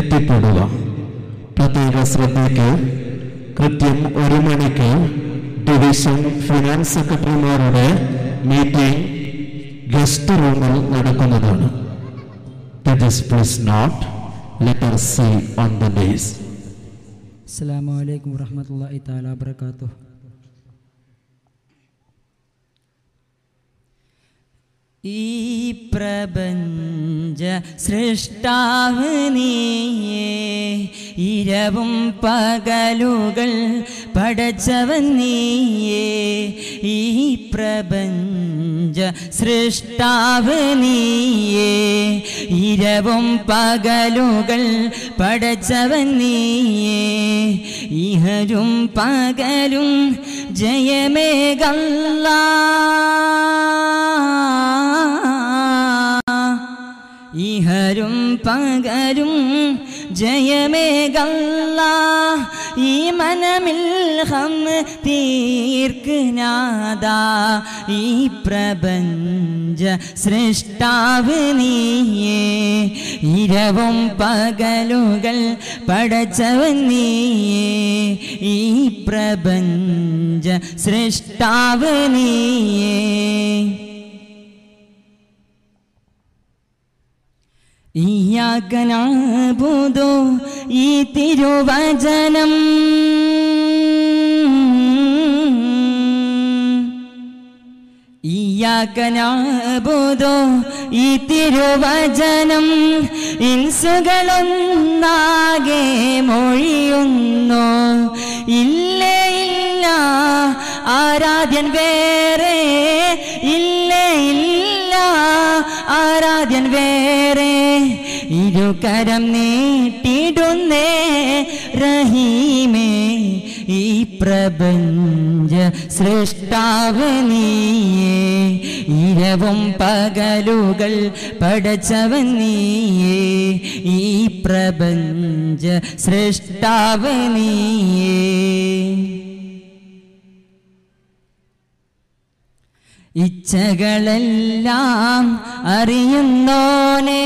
എത്തിപ്പെടുക പ്രത്യേക ശ്രദ്ധയ്ക്ക് കൃത്യം ഒരു മണിക്ക് ഡിവിഷൻ ഫിനാൻസ് സെക്രട്ടറിമാരുടെ മീറ്റിംഗ് ഗസ്റ്റ് റൂമിൽ നടക്കുന്നതാണ് please note letter C on the days അസ്സാം വലൈക്കും വറഹമത്തല്ലാഹി താല വബർക്കാത്തു ഈ പ്രപഞ്ച സൃഷ്ടാവ് നീയേ ഇരവും പകലുകൾ പടച്ചവൻ നീയേ ഈ പ്രപഞ്ച സൃഷ്ടാവ് നീയേ ഇരവും പകലുകൾ പടച്ചവൻ നീയേ ഇഹരും പകലും ജയമേകല്ല ഇഹരും പകരും ജയമേകല്ല ഈ മനമിൽ ഹം തീർക്ക് നാദാ ഈ പ്രപഞ്ച സൃഷ്ടാവ് നീയേ ഇരവും പകലുകൾ പടച്ചവൻ നീയേ ഈ പ്രപഞ്ച സൃഷ്ടാവ് നീയേ ഇയ്യാക നഅ്ബുദു ഈ തിരുവചനം ഇയ്യാക നഅ്ബുദു ഈ തിരുവചനം ഇൻസുകളൊന്നാകെ മൊഴിയുന്നു ഇല്ലേ ഇല്ല ആരാധ്യൻ വേറെ ഇല്ലേ ഇല്ല ആരാധ്യൻ വേറെ ഇരുകരം നീട്ടിടുന്നേ റഹീമേ ഈ പ്രപഞ്ച സൃഷ്ടാവ് നീയേ ഇരവും പകലുകൾ പടച്ചവൻ നീയേ ഈ പ്രപഞ്ച സൃഷ്ടാവ് നീയേ ഇച്ഛകളെല്ലാം അറിയുന്നോനേ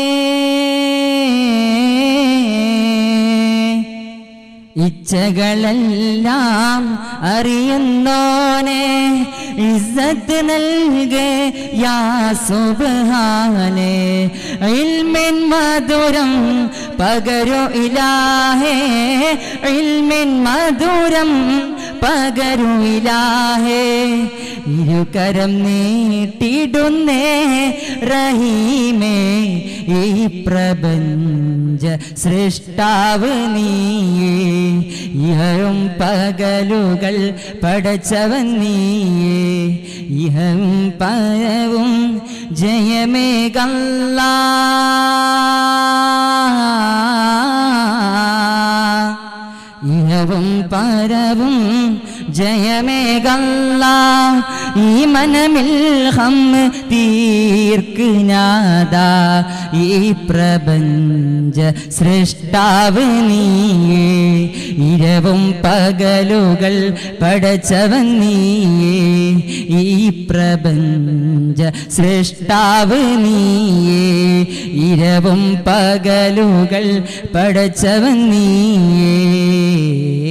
ഇച്ഛകളെല്ലാം അറിയുന്നോനെ ഇസ്സത്ത് നൽകെ യാ സുബ്ഹാനെ ഇൽമിൻ മധുരം പകരു ഇലാഹേ ഇൽമിൻ മധുരം പകരു ഇലാഹേ ഇരുകരം നീട്ടിടുന്നേ റഹീമേ ഈ പ്രപഞ്ച സൃഷ്ടാവ് നീയേ ഇഹയും പകലുകൾ പടച്ചവൻ നീയേ ഇഹം പരവും ജയമേകല്ലാ ഇഹവും പരവും ജയമേകല്ല ഈ മനമിൽ ഹം തീർക്ക് നാദാ ഈ പ്രപഞ്ച സൃഷ്ടാവ് നീയേ ഇരവും പകലുകൾ പടച്ചവൻ നീയേ ഈ പ്രപഞ്ച സൃഷ്ടാവ് നീയേ ഇരവും പകലുകൾ പടച്ചവൻ നീയേ